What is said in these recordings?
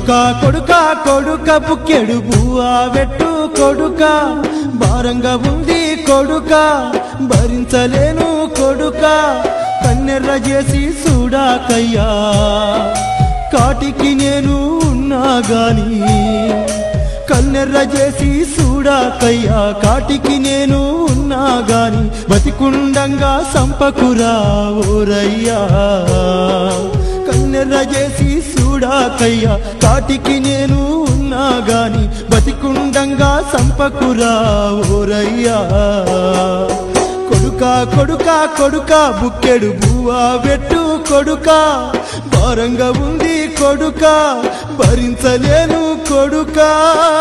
కొడుక కొడుక కొడుక బుక్కెడు బువ్వా వెట్టు కొడుక భారంగా ఉంది కొడుక భరించలేను కొడుక కన్నెర్ర చేసి చూడాకయ్యా కాటికి నేను ఉన్నా గాని కన్నెర్ర చేసి చూడాకయ్యా కాటికి నేను ఉన్నా గాని బతికుండంగా సంపకురా ఓరయ్యా కన్నెర్ర చేసి చూడాకయ్యా కాటికి నేను ఉన్నా గాని బతికుండంగా సంపకురా ఓరయ్యా కొడుక కొడుక కొడుక బుక్కెడు బువ్వా పెట్టు కొడుక భారంగా ఉంది కొడుక భరించలేను కొడుకా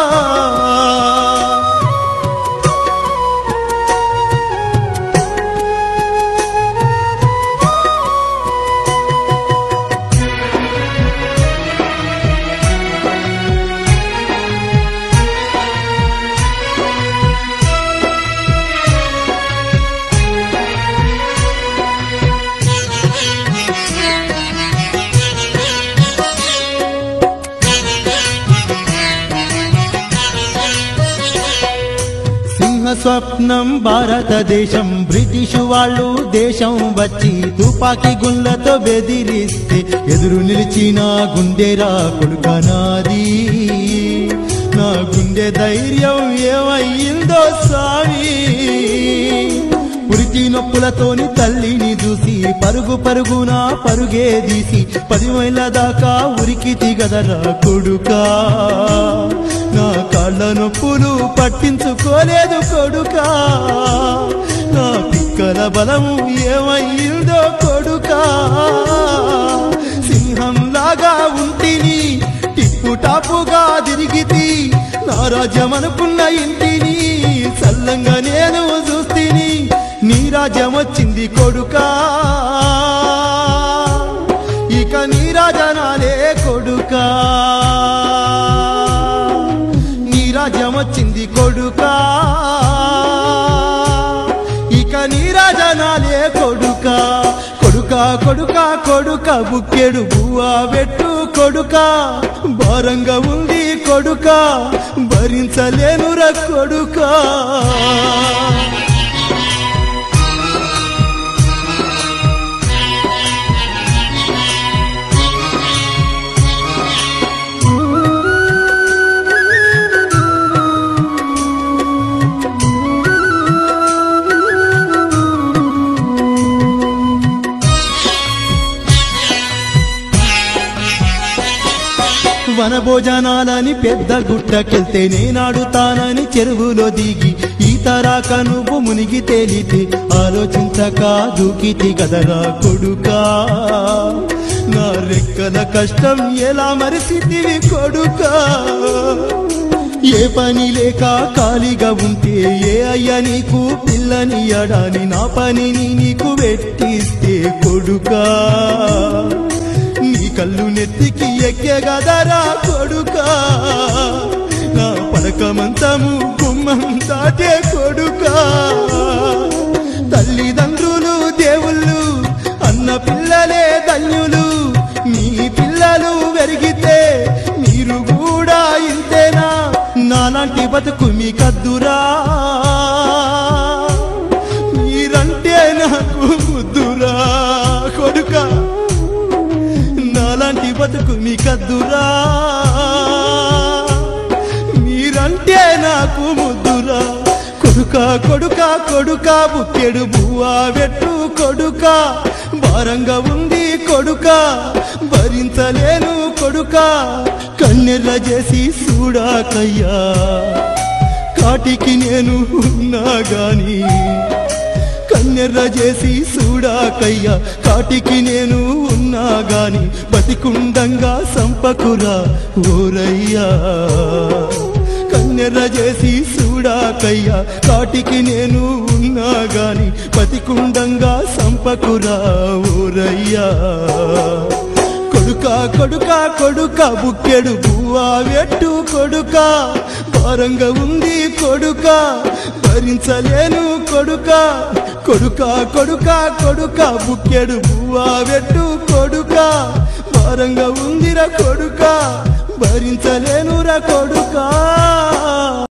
సింహ స్వప్నం భారతదేశం బ్రిటిష్ వాళ్ళు దేశం వచ్చి తుపాకీ గుండ్లతో బెదిరిస్తే ఎదురు నిలిచిన గుండెరా కొడుకనాది నా గుండె ధైర్యం ఏమయ్యిందో స్వామి ఉరికి నొప్పులతోని తల్లిని చూసి పరుగు పరుగున పరుగే తీసి పది మైళ్ళ దాకా ఉరికి దిగదరా కొడుకా నా కాళ్ళ నొప్పులు పట్టించుకోలేదు కొడుకా నా పిక్కల బలము ఏమయ్యిందో కొడుకా సింహంలాగా ఉంటిని టిప్పు టాపుగా తిరిగితి నా రాజ్యం అనుకున్న ఇంటిని సల్లంగా నేను చూస్తిని నీ రాజ్యం వచ్చింది కొడుకా ఇక నీ రాజనాలే కొడుకా నీ రాజ్యం వచ్చింది కొడుకా ఇక నీ రాజనాలే కొడుకా కొడుక కొడుక కొడుక బుక్కెడు బువ్వా పెట్టు కొడుక భారంగా ఉంది కొడుక భరించలేనురా కొడుకా వనభోజనాలని పెద్ద గుట్టకెళ్తే నేనాడుతానని చెరువులో దిగి ఈతరాక నువ్వు మునిగి తేలితే ఆలోచించక దూకితి గదరా కొడుకా నా రెక్కల కష్టం ఎలా మరిసితివి కొడుకా ఏ పని లేక ఖాళీగా ఉంటే ఏ అయ్యా నీకు పిల్లని అడాని నా పనిని నీకు పెట్టిస్తే కొడుకా నీ కళ్ళు నెత్తికి ఎక్కే గదరా కొడుకా నా పడక మంచము గుమ్మం దాటే కొడుకా తల్లిదండ్రులు దేవుళ్ళు అన్న పిల్లలే ధన్యులు మీ పిల్లలు వెరిగితే మీరు కూడా ఇంతేనా నాలాంటి బతుకు మీ కద్దురా మీరంటే నాకు ముద్దురా కొడుకా నాలాంటి బతుకు మీ కద్దురా మీరంటే నాకు ముద్దురా కొడుక కొడుక కొడుక బుక్కెడు బువ్వా పెట్టు కొడుక భారంగా ఉంది కొడుక భరించలేను కొడుక కన్నెర్ర చేసి చూడాకయ్యా కాటికి నేను ఉన్నా గాని కన్నెర్ర చేసి చూడాకయ్యా కాటికి నేను ఉన్నా గాని బతికుండంగా సంపకురా ఓరయ్యా కన్నెర్ర చేసి చూడాకయ్యా కాటికి నేను ఉన్నా గాని బతికుండంగా సంపకురా ఓరయ్యా కొడుక కొడుక కొడుక బుక్కెడు బువ్వా వెట్టు కొడుక భారంగా ఉంది కొడుక భరించలేను కొడుక కొడుక కొడుక కొడుక బుక్కెడు బువ్వా వెట్టు కొడుక భారంగా ఉందిరా కొడుక భరించలేనురా కొడుకా